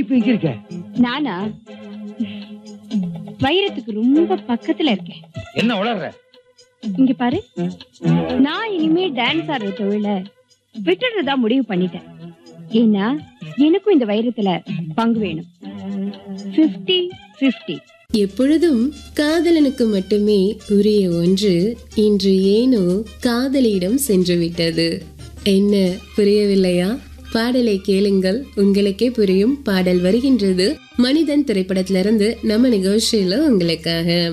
இப்ப இங்க இருக்க நானா வைரத்துக்கு ரொம்ப பக்கத்துல இருக்கேன் என்ன உளர்ற இங்க பாரு நான் இனிமே டான்ஸ் ஆடுற தொழில விட்டுடுறதா முடிவு பண்ணிட்டேன் ஏன்னா எனக்கும் இந்த வைரத்துல பங்கு வேணும் 50 50 எப்பொழுதும் காதலனுக்கு மட்டுமே உரிய ஒன்று இன்று ஏனோ காதலியிடம் சென்று விட்டது என்ன புரியவில்லையா பாடலை கேளுங்கள் உங்களுக்கே புரியும் பாடல் வருகின்றது மனிதன் திரைப்படத்திலிருந்து நம்ம நிகழ்ச்சியில உங்களுக்காக